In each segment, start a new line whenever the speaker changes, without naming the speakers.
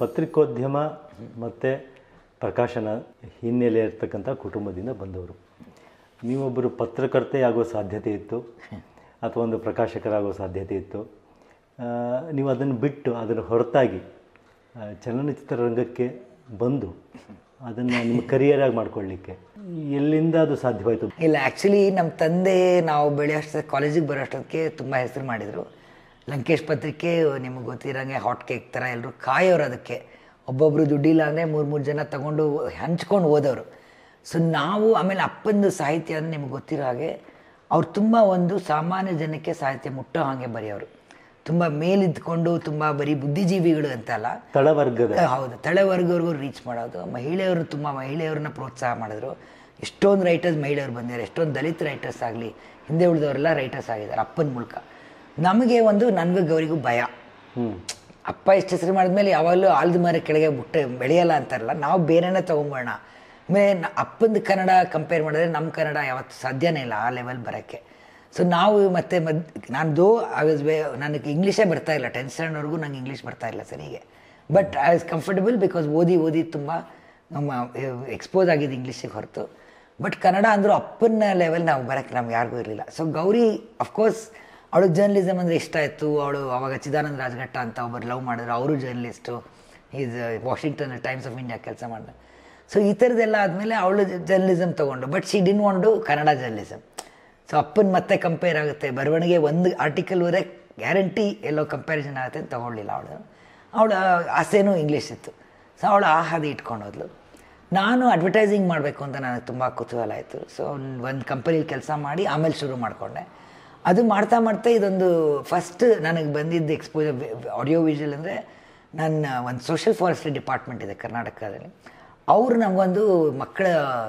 ಪತ್ರಿಕೋದ್ಯಮ ಮತ್ತು ಪ್ರಕಾಶನ ಹಿನ್ನೆಲೆ ಇರ್ತಕ್ಕಂಥ ಕುಟುಂಬದಿಂದ ಬಂದವರು ನೀವೊಬ್ಬರು ಪತ್ರಕರ್ತೆ ಆಗೋ ಸಾಧ್ಯತೆ ಇತ್ತು ಅಥವಾ ಒಂದು ಪ್ರಕಾಶಕರಾಗೋ ಸಾಧ್ಯತೆ ಇತ್ತು ಆ, ನೀವು ಅದನ್ನು ಬಿಟ್ಟು ಅದನ್ನು ಹೊರತಾಗಿ ಆ, ಚಲನಚಿತ್ರ ರಂಗಕ್ಕೆ ಬಂದು ಅದನ್ನು ನಿಮ್ಮ ಕರಿಯರಾಗಿ ಮಾಡ್ಕೊಳ್ಳಿಕ್ಕೆ ಎಲ್ಲಿಂದ ಅದು ಸಾಧ್ಯವಾಯಿತು
ಇಲ್ಲ ಆ್ಯಕ್ಚುಲಿ ನಮ್ಮ ತಂದೆ ನಾವು ಬೆಳೆಯೋಷ್ಟ ಕಾಲೇಜಿಗೆ ಬರೋಷ್ಟೊತ್ತಿಗೆ ತುಂಬ ಹೆಸರು ಮಾಡಿದರು ಲಂಕೇಶ್ ಪತ್ರಿಕೆ ನಿಮಗೆ ಗೊತ್ತಿರೋಂಗೆ ಹಾಟ್ ಕೇಕ್ ಥರ ಎಲ್ಲರೂ ಕಾಯೋರು ಅದಕ್ಕೆ ಒಬ್ಬೊಬ್ಬರು ದುಡ್ಡಿಲ್ಲ ಅಂದರೆ ಮೂರು ಮೂರು ಜನ ತಗೊಂಡು ಹಂಚ್ಕೊಂಡು ಓದೋರು ಸೊ ನಾವು ಆಮೇಲೆ ಅಪ್ಪಂದು ಸಾಹಿತ್ಯ ಅಂದರೆ ನಿಮ್ಗೆ ಗೊತ್ತಿರೋ ಹಾಗೆ ಅವ್ರು ತುಂಬ ಒಂದು ಸಾಮಾನ್ಯ ಜನಕ್ಕೆ ಸಾಹಿತ್ಯ ಮುಟ್ಟೋ ಹಾಗೆ ಬರೆಯೋರು ತುಂಬ ಮೇಲಿದ್ಕೊಂಡು ತುಂಬ ಬರೀ ಬುದ್ಧಿಜೀವಿಗಳು ಅಂತಲ್ಲ
ತಳವರ್ಗದ
ಹೌದು ತಳವರ್ಗವ್ರಿಗೂ ರೀಚ್ ಮಾಡೋದು ಮಹಿಳೆಯರು ತುಂಬ ಮಹಿಳೆಯರನ್ನ ಪ್ರೋತ್ಸಾಹ ಮಾಡಿದ್ರು ಎಷ್ಟೊಂದು ರೈಟರ್ಸ್ ಮಹಿಳೆಯರು ಬಂದಿದ್ದಾರೆ ಎಷ್ಟೊಂದು ದಲಿತ ರೈಟರ್ಸ್ ಆಗಲಿ ಹಿಂದೆ ಉಳಿದವರೆಲ್ಲ ರೈಟರ್ಸ್ ಆಗಿದ್ದಾರೆ ಅಪ್ಪನ ಮೂಲಕ ನಮಗೆ ಒಂದು ನನಗೂ ಗೌರಿಗೂ ಭಯ
ಹ್ಞೂ
ಅಪ್ಪ ಎಷ್ಟು ಹೆಸರು ಮಾಡಿದ್ಮೇಲೆ ಯಾವಾಗಲೂ ಆಲ್ದ ಮರ ಕೆಳಗೆ ಬುಟ್ಟೆ ಬೆಳೆಯಲ್ಲ ಅಂತಾರಲ್ಲ ನಾವು ಬೇರೆನೇ ತೊಗೊಂಬೋಣ ಆಮೇಲೆ ನ- ಅಪ್ಪಂದು ಕನ್ನಡ ಕಂಪೇರ್ ಮಾಡಿದ್ರೆ ನಮ್ಮ ಕನ್ನಡ ಯಾವತ್ತು ಸಾಧ್ಯನೇ ಇಲ್ಲ ಆ ಲೆವೆಲ್ ಬರೋಕ್ಕೆ ಸೊ ನಾವು ಮತ್ತೆ ಮದ್ ನಾನು ದೋ ಐ ವಾಸ್ ವೇ ನನಗೆ ಇಂಗ್ಲೀಷೇ ಬರ್ತಾ ಇಲ್ಲ ಟೆಂತ್ ಸ್ಟ್ಯಾಂಡರ್ಡ್ವರೆಗೂ ನಂಗೆ ಇಂಗ್ಲೀಷ್ ಬರ್ತಾ ಇಲ್ಲ ಸರಿಗೆ but I was comfortable because ಓದಿ ಓದಿ ತುಂಬ ನಮ್ಮ ಎಕ್ಸ್ಪೋಸ್ ಆಗಿದೆ ಇಂಗ್ಲೀಷಿಗೆ ಹೊರತು ಬಟ್ ಕನ್ನಡ ಅಂದರೂ ಅಪ್ಪನ ಲೆವೆಲ್ ನಾವು ಬರೋಕ್ಕೆ ನಮ್ಗೆ ಯಾರಿಗೂ ಇರಲಿಲ್ಲ ಸೊ ಗೌರಿ ಅಫ್ಕೋರ್ಸ್ ಅವಳು ಜರ್ನಲಿಸಮ್ ಅಂದರೆ ಇಷ್ಟ ಆಯಿತು ಅವಳು ಅವಾಗ ಚಿದಾನಂದ ರಾಜಘಟ್ಟ ಅಂತ ಒಬ್ಬರು ಲವ್ ಮಾಡಿದ್ರು ಅವರು journalist is Washington Times of India ಕೆಲಸ ಮಾಡಿದ ಸೊ ಈ ಥರದ್ದೆಲ್ಲ ಆದಮೇಲೆ ಅವಳು ಜರ್ನಲಿಸಮ್ ತೊಗೊಂಡು but she didn't Kannada journalism so ಅಪ್ಪನ ಮತ್ತೆ ಕಂಪೇರ್ ಆಗುತ್ತೆ ಬರವಣಿಗೆ ಒಂದು ಆರ್ಟಿಕಲ್ ವರೆ ಗ್ಯಾರಂಟಿ ಎಲ್ಲೋ ಕಂಪ್ಯಾರಿಸನ್ ಆಗುತ್ತೆ ಅಂತ ತೊಗೊಳ್ಳಿಲ್ಲ ಅವಳು ಅವಳ ಆಸೆನೂ ಇಂಗ್ಲೀಷ್ ಇತ್ತು ಸೊ ಅವಳು ಆ ಹಾದಿ ಇಟ್ಕೊಂಡು ಹೋದ್ಲು ನಾನು ಅಡ್ವರ್ಟೈಸಿಂಗ್ ಮಾಡಬೇಕು ಅಂತ ನನಗೆ ತುಂಬ ಕುತೂಹಲ ಆಯಿತು ಸೊ ಒಂದು ಕಂಪನಿಲಿ ಕೆಲಸ ಮಾಡಿ ಆಮೇಲೆ ಶುರು ಮಾಡಿಕೊಂಡೆ ಅದು ಮಾಡ್ತಾ ಮಾಡ್ತಾ ಇದೊಂದು ಫಸ್ಟ್ ನನಗೆ ಬಂದಿದ್ದು ಎಕ್ಸ್ಪೋಜರ್ ಆಡಿಯೋ ವಿಜುವಲ್ ಅಂದರೆ ನನ್ನ ಒಂದು ಸೋಷಿಯಲ್ ಫಾರೆಸ್ಟ್ರಿ ಡಿಪಾರ್ಟ್ಮೆಂಟ್ ಇದೆ ಕರ್ನಾಟಕದಲ್ಲಿ ಅವರು ನಮಗೊಂದು ಮಕ್ಕಳ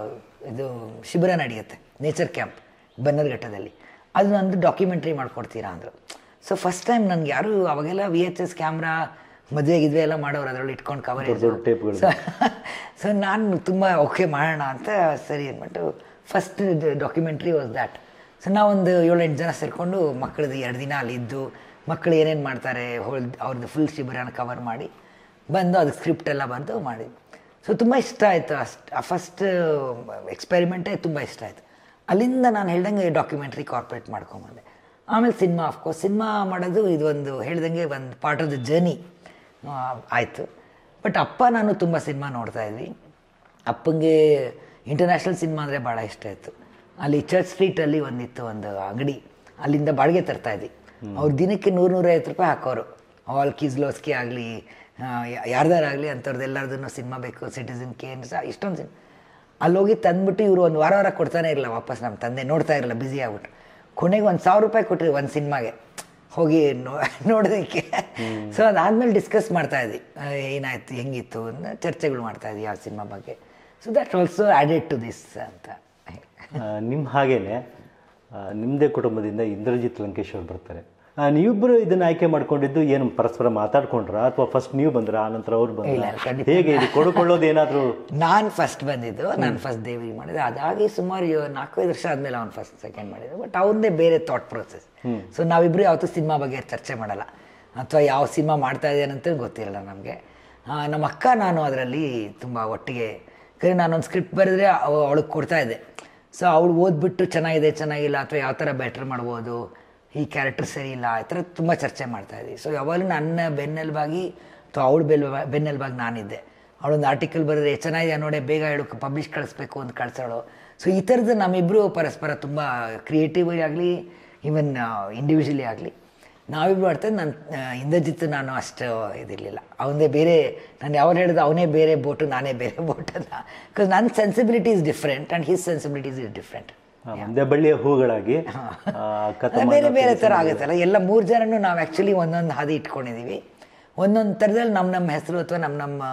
ಇದು ಶಿಬಿರ ನಡೆಯುತ್ತೆ ನೇಚರ್ ಕ್ಯಾಂಪ್ ಬನ್ನರ್ಘಟ್ಟದಲ್ಲಿ ಅದನ್ನೊಂದು ಡಾಕ್ಯುಮೆಂಟ್ರಿ ಮಾಡ್ಕೊಡ್ತೀರಾ ಅಂದರು ಸೊ ಫಸ್ಟ್ ಟೈಮ್ ನನಗೆ ಯಾರು ಅವಾಗೆಲ್ಲ ವಿ ಎಚ್ ಎಸ್ ಕ್ಯಾಮ್ರಾ ಮದುವೆ ಗಿದ್ವೆ ಎಲ್ಲ ಮಾಡೋರು ಅದರಲ್ಲಿ ಇಟ್ಕೊಂಡು ಕವರೇಜ್
ದೊಡ್ಡ ಟೇಪ್ಗಳು.
ಸೊ ಸೊ ನಾನು ತುಂಬ ಓಕೆ ಮಾಡೋಣ ಅಂತ ಸರಿ ಅಂದ್ಬಿಟ್ಟು first documentary was that so ನಾವೊಂದು ಏಳೆಂಟು ಜನ ಸೇರಿಕೊಂಡು ಮಕ್ಕಳದ್ದು ಎರಡು ದಿನ ಅಲ್ಲಿ ಇದ್ದು ಮಕ್ಕಳು ಏನೇನು ಮಾಡ್ತಾರೆ ಹೋಲ್ ಅವ್ರದ್ದು ಫುಲ್ ಶಿಬಿರನ ಕವರ್ ಮಾಡಿ ಬಂದು ಅದಕ್ಕೆ ಸ್ಕ್ರಿಪ್ಟ್ ಎಲ್ಲ ಬರೆದು ಮಾಡಿ ಸೊ ತುಂಬ ಇಷ್ಟ ಆಯಿತು ಅಷ್ಟು ಫಸ್ಟ್ ಎಕ್ಸ್ಪೆರಿಮೆಂಟೇ ತುಂಬ ಇಷ್ಟ ಆಯಿತು ಅಲ್ಲಿಂದ ನಾನು ಹೇಳ್ದಂಗೆ ಡಾಕ್ಯುಮೆಂಟ್ರಿ ಕಾರ್ಪೊರೇಟ್ ಮಾಡ್ಕೊಂಬಂದೆ ಆಮೇಲೆ ಸಿನಿಮಾ ಅಫ್ಕೋರ್ಸ್ ಸಿನಿಮಾ ಮಾಡೋದು ಇದೊಂದು ಹೇಳ್ದಂಗೆ ಒಂದು ಪಾರ್ಟ್ ಆಫ್ ದ ಜರ್ನಿ ಆಯಿತು ಬಟ್ ಅಪ್ಪ ನಾನು ತುಂಬ ಸಿನಿಮಾ ನೋಡ್ತಾ ಇದ್ವಿ ಅಪ್ಪಂಗೆ ಇಂಟರ್ನ್ಯಾಷನಲ್ ಸಿನಿಮಾ ಅಂದರೆ ಭಾಳ ಇಷ್ಟ ಇತ್ತು ಅಲ್ಲಿ ಚರ್ಚ್ ಸ್ಟ್ರೀಟಲ್ಲಿ ಒಂದಿತ್ತು ಒಂದು ಅಂಗಡಿ ಅಲ್ಲಿಂದ ಬಾಡಿಗೆ ತರ್ತಾ ಇದ್ವಿ ಅವ್ರು ದಿನಕ್ಕೆ ನೂರು ನೂರೈವತ್ತು ರೂಪಾಯಿ ಹಾಕೋರು ಆಲ್ ಕಿಸ್ಲೋಸ್ಕಿ ಆಗಲಿ ಯಾರ್ದಾರಾಗಲಿ ಅಂಥವ್ರದ್ದೆಲ್ಲರದನ್ನು ಸಿನಿಮಾ ಬೇಕು ಸಿಟಿಸನ್ ಕೇನ್ ಸಹ ಇಷ್ಟೊಂದು ಸಿನಿಮಾ ಅಲ್ಲಿ ಹೋಗಿ ತಂದ್ಬಿಟ್ಟು ಇವರು ಒಂದು ವಾರ ವಾರ ಕೊಡ್ತಾನೆ ಇರಲಿಲ್ಲ ವಾಪಸ್ ನಮ್ಮ ತಂದೆ ನೋಡ್ತಾ ಇರಲಿಲ್ಲ ಬ್ಯುಸಿ ಆಗ್ಬಿಟ್ಟು ಕೊನೆಗೆ ಒಂದು ಸಾವಿರ ರೂಪಾಯಿ ಕೊಟ್ಟಿರಿ ಒಂದು ಸಿನಿಮಾಗೆ ಹೋಗಿ ನೋ ನೋಡೋದಕ್ಕೆ ಸೊ ಅದಾದಮೇಲೆ ಡಿಸ್ಕಸ್ ಮಾಡ್ತಾ ಇದ್ವಿ ಆ, ಏನಾಯ್ತು ಹೆಂಗಿತ್ತು ಅಂತ ಚರ್ಚೆಗಳು ಮಾಡ್ತಾ ಇದ್ವಿ ಯಾವ ಸಿನಿಮಾ ಬಗ್ಗೆ so that also added to this ಅಂತ
ನಿಮ್ಮ ಹಾಗೇನೆ ಆ, ನಿಮ್ಮದೇ ಕುಟುಂಬದಿಂದ ಇಂದ್ರಜಿತ್ ಲಂಕೇಶ್ ಅವ್ರು ಬರ್ತಾರೆ ಆ, ನೀವಿಬ್ಬರು ಇದನ್ನ ಆಯ್ಕೆ ಮಾಡ್ಕೊಂಡಿದ್ದು ಏನು ಪರಸ್ಪರ ಮಾತಾಡ್ಕೊಂಡ್ರ ಅಥವಾ ಫಸ್ಟ್ ನೀವು ಬಂದ್ರ ಆನಂತರ ಅವ್ರು
ಇಲ್ಲ,
ಬಂದ್ರ
ಖಂಡಿತ.
ಹೇಗೆ ಇದು ಕೊಡುಕೊಳ್ಳೋದು ಏನಾದರೂ
ನಾನು ಫಸ್ಟ್ ಬಂದಿದ್ದು ನಾನು ಫಸ್ಟ್ ದೇವಿಗೆ ಮಾಡಿದೆ ಅದಾಗಿ ಸುಮಾರು ಯೋ- ನಾಲ್ಕೈದು ವರ್ಷ ಆದಮೇಲೆ ಅವ್ನು ಫಸ್ಟ್ ಸೆಕೆಂಡ್ ಮಾಡಿದ್ದು ಬಟ್ ಅವ್ರದ್ದೇ ಬೇರೆ ಥಾಟ್ ಪ್ರೊಸೆಸ್ ಸೊ ನಾವಿಬ್ಬರು ಯಾವತ್ತೂ ಸಿನಿಮಾ ಬಗ್ಗೆ ಚರ್ಚೆ ಮಾಡಲ್ಲ ಅಥವಾ ಯಾವ ಸಿನಿಮಾ ಮಾಡ್ತಾ ಇದ್ದೇನೆ ಅಂತ ಗೊತ್ತಿರಲ್ಲ ನಮಗೆ ನಮ್ಮ ಅಕ್ಕ ನಾನು ಅದರಲ್ಲಿ ತುಂಬ ಒಟ್ಟಿಗೆ ಯಾಕಂದರೆ ನಾನೊಂದು ಸ್ಕ್ರಿಪ್ಟ್ ಬರೆದ್ರೆ ಅವಳಿಗೆ ಕೊಡ್ತಾ ಇದ್ದೆ ಸೊ ಅವಳು ಓದ್ಬಿಟ್ಟು ಚೆನ್ನಾಗಿದೆ ಚೆನ್ನಾಗಿಲ್ಲ ಅಥವಾ ಯಾವ ಥರ ಬೆಟ್ರ್ ಮಾಡ್ಬೋದು ಈ ಕ್ಯಾರೆಕ್ಟರ್ ಸರಿ ಇಲ್ಲ ಈ ಥರ ತುಂಬ ಚರ್ಚೆ ಮಾಡ್ತಾ ಇದ್ವಿ ಸೊ ಯಾವಾಗಲೂ ನನ್ನ ಬೆನ್ನೆಲುಬಾಗಿ ಅಥವಾ ಅವಳು ಬೆಲ್ ಬೆನ್ನೆಲುಬಾಗಿ ನಾನಿದ್ದೆ ಅವಳೊಂದು ಆರ್ಟಿಕಲ್ ಬರೆದ್ರೆ ಚೆನ್ನಾಗಿದೆ ನೋಡಿ ಬೇಗ ಹೇಳು ಪಬ್ಲಿಷ್ ಕಳಿಸ್ಬೇಕು ಅಂತ ಕಳ್ಸೋಳು ಸೊ ಈ ಥರದ್ದು ನಮ್ಮಿಬ್ಬರು ಪರಸ್ಪರ ತುಂಬ ಕ್ರಿಯೇಟಿವ್ ಆಗಲಿ ಈವನ್ ಇಂಡಿವಿಜುವಲಿ ಆಗಲಿ ನಾವಿಬ್ರು ಆಡ್ತೇವೆ ನಾನು ಇಂದ್ರಜಿತ್ ನಾನು ಅಷ್ಟು ಇದಿರಲಿಲ್ಲ ಅವನದೇ ಬೇರೆ ನಾನು ಯಾವಾಗ ಹೇಳಿದ ಅವನೇ ಬೇರೆ ಬೋಟು ನಾನೇ ಬೇರೆ ಬೋಟ್ ಅಂತ ಬಿಕಾಸ್ ನನ್ನ sensibility is different and his sensibilities is different
ಮುಂದೆ ಬಳ್ಳಿಯ ಹೂಗಳಾಗಿ ಆ, ಕಥಮಾನ
ಬೇರೆ ಬೇರೆ ಥರ ಆಗುತ್ತಲ್ಲ ಎಲ್ಲ ಮೂರು ಜನನು ನಾವು ಆ್ಯಕ್ಚುಲಿ ಒಂದೊಂದು ಹಾದಿ ಇಟ್ಕೊಂಡಿದ್ದೀವಿ ಒಂದೊಂದು ಥರದಲ್ಲಿ ನಮ್ಮ ನಮ್ಮ ಹೆಸರು ಅಥವಾ ನಮ್ಮ ನಮ್ಮ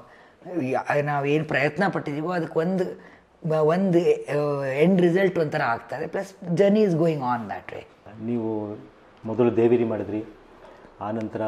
ನಾವು ಏನು ಪ್ರಯತ್ನ ಪಟ್ಟಿದ್ದೀವೋ ಅದಕ್ಕೆ ಒಂದು ಬ- ಒಂದು ಎಂಡ್ ರಿಸಲ್ಟ್ ಒಂಥರ ಆಗ್ತದೆ plus journey is going on that way
ನೀವು ಮೊದಲು ದೇವಿರಿ ಮಾಡಿದ್ರಿ ಆನಂತರ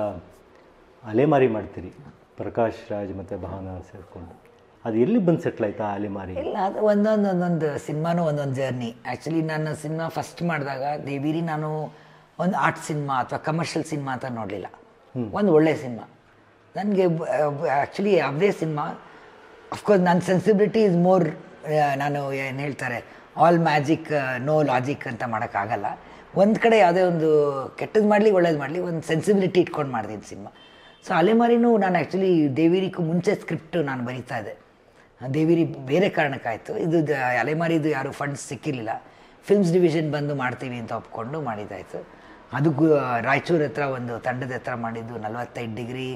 ಅಲೆಮಾರಿ ಮಾಡ್ತೀರಿ ಪ್ರಕಾಶ್ ರಾಜ್ ಮತ್ತು ಭಾವನಾ ಸೇರಿಕೊಂಡು ಅದು ಎಲ್ಲಿ ಬಂದು ಸೆಟ್ಲ್ ಆಯ್ತಾ ಆ ಅಲೆಮಾರಿ
ಇಲ್ಲ ಅದು ಒಂದೊಂದು ಒಂದೊಂದು ಸಿನಿಮಾನು ಒಂದೊಂದು ಜರ್ನಿ ಆ್ಯಕ್ಚುಲಿ ನಾನು ಸಿನಿಮಾ ಫಸ್ಟ್ ಮಾಡಿದಾಗ ದೇವಿರಿ ನಾನು ಒಂದು ಆರ್ಟ್ ಸಿನಿಮಾ ಅಥವಾ ಕಮರ್ಷಿಯಲ್ ಸಿನಿಮಾ ಅಂತ ನೋಡಲಿಲ್ಲ ಒಂದು ಒಳ್ಳೆ ಸಿನಿಮಾ ನನಗೆ ಆ್ಯಕ್ಚುಲಿ ಯಾವುದೇ ಸಿನಿಮಾ ಅಫ್ಕೋರ್ಸ್ ನನ್ನ ಸೆನ್ಸಿಬಿಲಿಟಿ ಇಸ್ ಮೋರ್ ನಾನು ಏನು ಹೇಳ್ತಾರೆ ಆಲ್ ಮ್ಯಾಜಿಕ್ ನೋ ಲಾಜಿಕ್ ಅಂತ ಮಾಡೋಕ್ಕಾಗಲ್ಲ ಒಂದು ಕಡೆ ಯಾವುದೇ ಒಂದು ಕೆಟ್ಟದ್ದು ಮಾಡಲಿ ಒಳ್ಳೇದು ಮಾಡಲಿ ಒಂದು ಸೆನ್ಸಿಬಿಲಿಟಿ ಇಟ್ಕೊಂಡು ಮಾಡ್ತೀನಿ ಸಿನಿಮಾ ಸೊ ಅಲೆಮಾರಿನೂ ನಾನು ಆ್ಯಕ್ಚುಲಿ ದೇವಿರಿಗೂ ಮುಂಚೆ ಸ್ಕ್ರಿಪ್ಟ್ ನಾನು ಬರೀತಾ ಇದ್ದೆ ದೇವಿರಿ ಬೇರೆ ಕಾರಣಕ್ಕಾಯಿತು ಇದು ದ- ಅಲೆಮಾರಿದು ಯಾರು ಫಂಡ್ಸ್ ಸಿಕ್ಕಿರಲಿಲ್ಲ ಫಿಲ್ಮ್ಸ್ ಡಿವಿಷನ್ ಬಂದು ಮಾಡ್ತೀವಿ ಅಂತ ಒಪ್ಕೊಂಡು ಮಾಡಿದ್ದಾಯಿತು ಅದು ಗು ರಾಯಚೂರು ಹತ್ರ ಒಂದು ತಂಡದ ಹತ್ರ ಮಾಡಿದ್ದು ನಲವತ್ತೈದು ಡಿಗ್ರಿ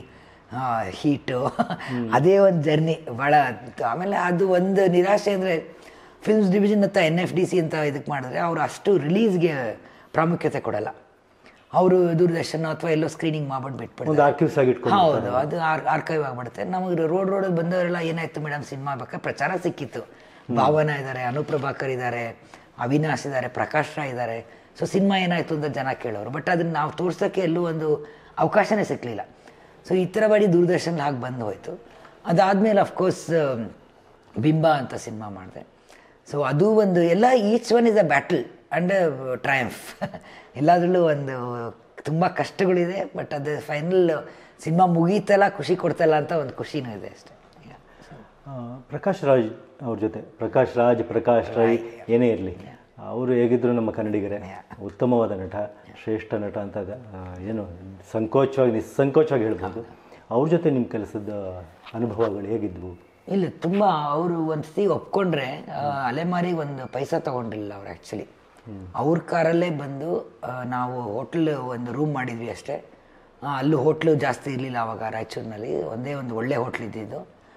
ಹೀಟು ಅದೇ ಒಂದು ಜರ್ನಿ ಭಾಳ ಆಮೇಲೆ ಅದು ಒಂದು ನಿರಾಶೆ ಅಂದರೆ ಫಿಲ್ಮ್ಸ್ ಡಿವಿಷನ್ ಹತ್ರ ಎನ್ ಎಫ್ ಡಿ ಸಿ ಅಂತ ಇದಕ್ಕೆ ಮಾಡಿದ್ರೆ ಅವರು ಅಷ್ಟು ರಿಲೀಸ್ಗೆ ಪ್ರಾಮುಖ್ಯತೆ ಕೊಡಲ್ಲ ಅವರು ದೂರದರ್ಶನ ಅಥವಾ ಎಲ್ಲೋ ಸ್ಕ್ರೀನಿಂಗ್ ಮಾಡ್ಬಿಟ್ಟು ಬಿಟ್ಬಿಡ್ತಾರೆ
ಒಂದು ಆರ್ಕಿವ್ಸ್ ಆಗಿ ಇಟ್ಕೊಂಡು
ಹೌದು ಅದು ಆರ್ ಆರ್ಕೈವ್ ಆಗ್ಬಿಡುತ್ತೆ ನಮಗೆ ರೋಡ್ ರೋಡಲ್ಲಿ ಬಂದವರೆಲ್ಲ ಏನಾಯ್ತು ಮೇಡಮ್ ಸಿನಿಮಾ ಬೇಕಾ ಪ್ರಚಾರ ಸಿಕ್ಕಿತ್ತು ಭಾವನ ಇದ್ದಾರೆ ಅನುಪ್ರಭಾಕರ್ ಇದ್ದಾರೆ ಅವಿನಾಶ್ ಇದ್ದಾರೆ ಪ್ರಕಾಶ್ ರಾಯ್ ಇದ್ದಾರೆ ಸೊ ಸಿನಿಮಾ ಏನಾಯ್ತು ಅಂತ ಜನ ಕೇಳೋರು ಬಟ್ ಅದನ್ನು ನಾವು ತೋರ್ಸೋಕ್ಕೆ ಎಲ್ಲೂ ಒಂದು ಅವಕಾಶನೇ ಸಿಕ್ಕಲಿಲ್ಲ ಸೊ ಈ ಥರ ಬಾಡಿ ದೂರದರ್ಶನ ಹಾಗೆ ಬಂದು ಹೋಯ್ತು ಅದಾದಮೇಲೆ ಅಫ್ಕೋರ್ಸ್ ಬಿಂಬ ಅಂತ ಸಿನಿಮಾ ಮಾಡಿದೆ ಸೊ ಅದು ಒಂದು ಎಲ್ಲ each one is a battle and triumph ಎಲ್ಲದರಲ್ಲೂ ಒಂದು ತುಂಬ ಕಷ್ಟಗಳಿದೆ ಬಟ್ ಅದು ಫೈನಲ್ ಸಿನಿಮಾ ಮುಗೀತಲ್ಲ ಖುಷಿ ಕೊಡ್ತಲ್ಲ ಅಂತ ಒಂದು ಖುಷಿನೂ ಇದೆ ಅಷ್ಟೇ Yeah.
ಆ, ಪ್ರಕಾಶ್ ರಾಜ್ ಅವ್ರ ಜೊತೆ ಪ್ರಕಾಶ್ ರಾಜ್ ಪ್ರಕಾಶ್ ರೈ ಏನೇ ಇರಲಿ ಅವರು ಹೇಗಿದ್ರು ನಮ್ಮ ಕನ್ನಡಿಗರೇ ಉತ್ತಮವಾದ ನಟ ಶ್ರೇಷ್ಠ ನಟ ಅಂತ ಆ, ಏನು ಸಂಕೋಚವಾಗಿ ನಿಸ್ಸಂಕೋಚವಾಗಿ ಹೇಳ್ಬೋದು ಅವ್ರ ಜೊತೆ ನಿಮ್ಮ ಕೆಲಸದ ಅನುಭವಗಳು ಹೇಗಿದ್ವು
ಇಲ್ಲ ತುಂಬ ಅವರು ಒಂದು ಸತಿ ಒಪ್ಕೊಂಡ್ರೆ ಆ, ಅಲೆಮಾರಿಗೆ ಒಂದು ಪೈಸಾ ತೊಗೊಂಡಿಲ್ಲ ಅವ್ರು ಆ್ಯಕ್ಚುಲಿ ಅವ್ರ ಕಾರಲ್ಲೇ ಬಂದು ಆ, ನಾವು ಹೋಟ್ಲ್ ಒಂದು ರೂಮ್ ಮಾಡಿದ್ವಿ ಅಷ್ಟೇ ಆ, ಅಲ್ಲೂ ಹೋಟ್ಲು ಜಾಸ್ತಿ ಇರಲಿಲ್ಲ ಆವಾಗ ರಾಯಚೂರಿನಲ್ಲಿ ಒಂದೇ ಒಂದು ಒಳ್ಳೆ ಹೋಟ್ಲ್ ಇದ್ದಿದ್ದು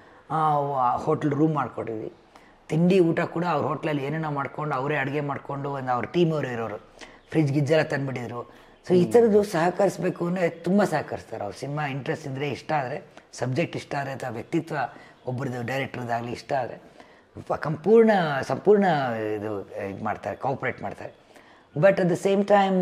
ಹೋಟ್ಲ್ ರೂಮ್ ಮಾಡ್ಕೊಟ್ಟಿದ್ವಿ ತಿಂಡಿ ಊಟ ಕೂಡ ಅವ್ರ ಹೋಟ್ಲಲ್ಲಿ ಏನೇನೋ ಮಾಡ್ಕೊಂಡು ಅವರೇ ಅಡುಗೆ ಮಾಡಿಕೊಂಡು ಒಂದು ಅವ್ರ ಟೀಮ್ ಅವರು ಇರೋರು ಫ್ರಿಜ್ ಗಿಜ್ಜೆಲ್ಲ ತಂದುಬಿಟ್ಟಿದ್ರು ಸೊ ಈ ಥರದ್ದು ಸಹಕರಿಸ್ಬೇಕು ಅಂದರೆ ತುಂಬ ಸಹಕರಿಸ್ತಾರೆ ಅವ್ರ ಸಿನಿಮಾ ಇಂಟ್ರೆಸ್ಟ್ ಇದ್ದರೆ ಇಷ್ಟ ಆದರೆ ಸಬ್ಜೆಕ್ಟ್ ಇಷ್ಟ ಆದರೆ ಅಥವಾ ವ್ಯಕ್ತಿತ್ವ ಒಬ್ಬರದ್ದು ಡೈರೆಕ್ಟ್ರದ್ದಾಗಲಿ ಇಷ್ಟ ಆದರೆ ಸಂಪೂರ್ಣ ಸಂಪೂರ್ಣ ಇದು ಇದು ಮಾಡ್ತಾರೆ ಕಾಪ್ರೇಟ್ ಮಾಡ್ತಾರೆ but at the same time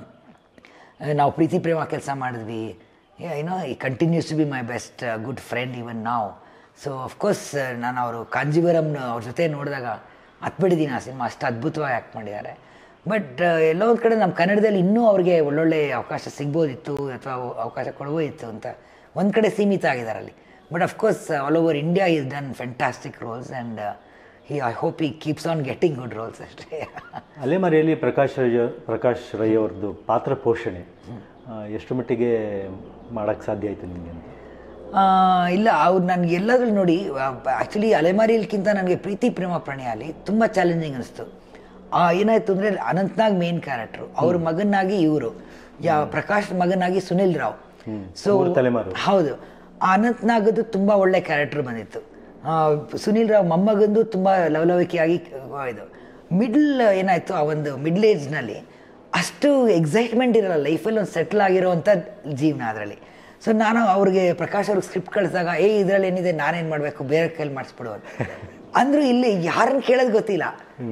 ನಾವು ಪ್ರೀತಿ ಪ್ರೇಮ ಕೆಲಸ ಮಾಡಿದ್ವಿ ಏನೋ ಈ continues to be my best good friend even ನಾವು ಸೊ ಅಫ್ಕೋರ್ಸ್ ನಾನು ಅವರು ಕಾಂಜೀವರಮ್ನ ಅವ್ರ ಜೊತೆ ನೋಡಿದಾಗ ಹತ್ಬಿಟ್ಟಿದ್ದೀನಿ ಆ ಸಿನಿಮಾ ಅಷ್ಟು ಅದ್ಭುತವಾಗಿ ಆ್ಯಕ್ಟ್ ಮಾಡಿದ್ದಾರೆ ಬಟ್ ಎಲ್ಲೋ ಒಂದು ಕಡೆ ನಮ್ಮ ಕನ್ನಡದಲ್ಲಿ ಇನ್ನೂ ಅವ್ರಿಗೆ ಒಳ್ಳೊಳ್ಳೆ ಅವಕಾಶ ಸಿಗ್ಬೋದಿತ್ತು ಅಥವಾ ಅವಕಾಶ ಕೊಡ್ಬೋದಿತ್ತು ಅಂತ ಒಂದು ಕಡೆ ಸೀಮಿತ ಆಗಿದ್ದಾರೆ ಅಲ್ಲಿ but of course all over India is done fantastic roles and he I hope he keeps on getting good roles ಅಷ್ಟೇ
ಅಲೆಮಾರಿಯಲ್ಲಿ ಪ್ರಕಾಶ್ ರೈ ಪ್ರಕಾಶ್ ರೈ ಅವ್ರದ್ದು ಪಾತ್ರ ಪೋಷಣೆ ಆ, ಎಷ್ಟು ಮಟ್ಟಿಗೆ ಮಾಡೋಕ್ಕೆ ಸಾಧ್ಯ ಆಯಿತು ನಿಮಗೆ ಅಂತ
ಆ, ಇಲ್ಲ ಅವ್ರು ನನಗೆ ಎಲ್ಲಾದ್ರೂ ನೋಡಿ ಆ್ಯಕ್ಚುಲಿ ಅಲೆಮಾರಿಯಲ್ಕಿಂತ ನನಗೆ ಪ್ರೀತಿ ಪ್ರೇಮ ಪ್ರಣಯಾಲಿ ತುಂಬ ಚಾಲೆಂಜಿಂಗ್ ಅನಿಸ್ತು ಏನಾಯ್ತು ಅಂದರೆ ಅನಂತ್ನಾಗ್ ಮೇನ್ ಕ್ಯಾರೆಕ್ಟ್ರು ಅವ್ರ ಮಗನಾಗಿ ಇವರು ಯಾ ಪ್ರಕಾಶ್ ಮಗನಾಗಿ ಸುನಿಲ್ ರಾವ್ ಸೊ
ಮೂರು ತಲೆಮಾರು.
ಹೌದು ಆ ಅನಂತ್ನಾಗದು ತುಂಬ ಒಳ್ಳೆ ಕ್ಯಾರೆಕ್ಟರ್ ಬಂದಿತ್ತು ಆ, ಸುನಿಲ್ ರಾವ್ ಮೊಮ್ಮಗಂದು ತುಂಬ ಲವಲವಿಕೆಯಾಗಿ ಆ, ಇದು ಮಿಡ್ಲ್ ಏನಾಯಿತು ಆ ಒಂದು ಮಿಡ್ಲ್ ಏಜ್ನಲ್ಲಿ ಅಷ್ಟು ಎಕ್ಸೈಟ್ಮೆಂಟ್ ಇರಲ್ಲ ಲೈಫಲ್ಲಿ ಒಂದು ಸೆಟ್ಲ್ ಆಗಿರೋವಂಥ ಜೀವನ ಅದರಲ್ಲಿ ಸೊ ನಾನು ಅವ್ರಿಗೆ ಪ್ರಕಾಶ್ ಅವ್ರಿಗೆ ಸ್ಕ್ರಿಪ್ಟ್ ಕಳಿಸಿದಾಗ ಏ ಇದರಲ್ಲಿ ಏನಿದೆ ನಾನೇನು ಮಾಡಬೇಕು ಬೇರೆ ಕೈಲಿ ಮಾಡಿಸ್ಬಿಡು ಅಂತ ಅಂದರೂ ಇಲ್ಲಿ ಯಾರನ್ನು ಕೇಳೋದು ಗೊತ್ತಿಲ್ಲ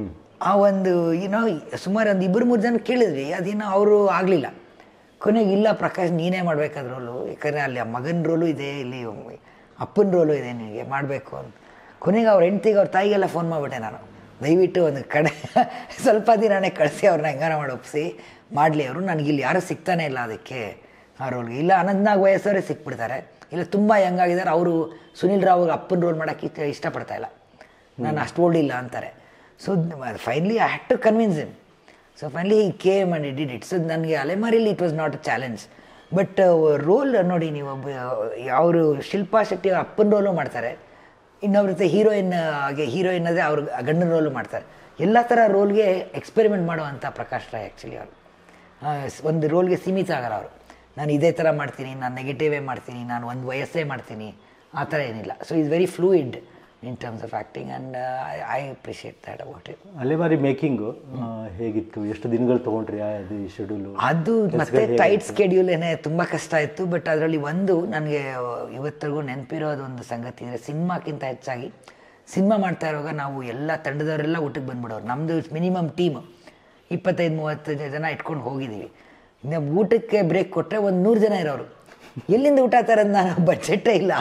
ಆ ಒಂದು ಏನೋ ಸುಮಾರು ಒಂದು ಇಬ್ಬರು ಮೂರು ಜನ ಕೇಳಿದ್ವಿ ಅದೇನೋ ಅವರು ಆಗಲಿಲ್ಲ ಕೊನೆಗೆ ಇಲ್ಲ ಪ್ರಕಾಶ್ ನೀನೇ ಮಾಡ್ಬೇಕಾದ ರೋಲು ಯಾಕಂದರೆ ಅಲ್ಲಿ ಆ ಮಗನ ರೋಲು ಇದೆ ಇಲ್ಲಿ ಅಪ್ಪನ ರೋಲು ಇದೆ ನಿನಗೆ ಮಾಡಬೇಕು ಅಂತ ಕೊನೆಗೆ ಅವ್ರ ಹೆಂಡ್ತಿಗೆ ಅವ್ರ ತಾಯಿಗೆಲ್ಲ ಫೋನ್ ಮಾಡಿಬಿಟ್ಟೆ ನಾನು ದಯವಿಟ್ಟು ಒಂದು ಕಡೆ ಸ್ವಲ್ಪ ದಿನನೇ ಕಳಿಸಿ ಅವ್ರನ್ನ ಹೆಂಗಾರ ಮಾಡಿ ಒಪ್ಪಿಸಿ ಮಾಡಲಿ ಅವರು ನನಗಿಲ್ಲಿ ಯಾರೂ ಸಿಗ್ತಾನೆ ಇಲ್ಲ ಅದಕ್ಕೆ ಆ ರೋಲ್ಗೆ ಇಲ್ಲ ಅನಂತನಾಗ್ ವಯಸ್ಸವರೇ ಸಿಕ್ಬಿಡ್ತಾರೆ ಇಲ್ಲ ತುಂಬ ಹೆಂಗಾಗಿದ್ದಾರೆ ಅವರು ಸುನಿಲ್ ರಾವ್ ಅಪ್ಪನ ರೋಲ್ ಮಾಡೋಕ್ಕೆ ಇಷ್ಟ ಇಷ್ಟಪಡ್ತಾ ಇಲ್ಲ ನಾನು ಅಷ್ಟು ಓಲ್ಡ್ ಅಂತಾರೆ so finally I had to convince him so finally he came and did it so ನನಗೆ ಅಲೆಮಾರಿಲಿ it was not a challenge but role ನೋಡಿ ನೀವು ಒಬ್ಬ ಅವರು ಶಿಲ್ಪಾ ಶೆಟ್ಟಿ ಅವ್ರ ಅಪ್ಪನ ರೋಲು ಮಾಡ್ತಾರೆ ಇನ್ನೊಬ್ರ ಜೊತೆ ಹೀರೋಯಿನ್ ಹಾಗೆ ಹೀರೋಯಿನ್ ಅಂದರೆ ಅವ್ರ ಗಂಡನ ರೋಲು ಮಾಡ್ತಾರೆ ಎಲ್ಲ ಥರ ರೋಲ್ಗೆ ಎಕ್ಸ್ಪೆರಿಮೆಂಟ್ ಮಾಡುವಂಥ ಪ್ರಕಾಶ್ ರಾಯ್ ಆ್ಯಕ್ಚುಲಿ ಅವರು ಆ, ಸ್- ಒಂದು ರೋಲ್ಗೆ ಸೀಮಿತ ಆಗಲ್ಲ ಅವರು ನಾನು ಇದೇ ಥರ ಮಾಡ್ತೀನಿ ನಾನು ನೆಗೆಟಿವೇ ಮಾಡ್ತೀನಿ ನಾನು ಒಂದು ವಯಸ್ಸೇ ಮಾಡ್ತೀನಿ ಆ ಥರ ಏನಿಲ್ಲ so is very fluid in terms of acting and I appreciate that about it
Alemari making ಹೇಗಿತ್ತು ಎಷ್ಟು ದಿನಗಳು ತೊಗೊಂಡ್ರಿ ಅದು ಶೆಡ್ಯೂಲು
ಅದು ಮತ್ತೆ ಟೈಟ್ ಸ್ಕೆಡ್ಯೂಲೇನೆ ತುಂಬ ಕಷ್ಟ ಇತ್ತು ಬಟ್ ಅದರಲ್ಲಿ ಒಂದು ನನಗೆ ಇವತ್ತಿಗೂ ನೆನಪಿರೋದು ಒಂದು ಸಂಗತಿ ಅಂದರೆ ಸಿನಿಮಾಕ್ಕಿಂತ ಹೆಚ್ಚಾಗಿ ಸಿನಿಮಾ ಮಾಡ್ತಾ ಇರುವಾಗ ನಾವು ಎಲ್ಲ ತಂಡದವರೆಲ್ಲ ಊಟಕ್ಕೆ ಬಂದ್ಬಿಡೋರು ನಮ್ಮದು ಮಿನಿಮಮ್ ಟೀಮ್ ಇಪ್ಪತ್ತೈದು ಮೂವತ್ತು ಜನ ಇಟ್ಕೊಂಡು ಹೋಗಿದ್ದೀವಿ ಇನ್ನು ಊಟಕ್ಕೆ ಬ್ರೇಕ್ ಕೊಟ್ಟರೆ ಒಂದು ನೂರು ಜನ ಇರೋರು ಎಲ್ಲಿಂದ ಊಟ ತರೋದು ನಾನು ಬಜೆಟೇ ಇಲ್ಲ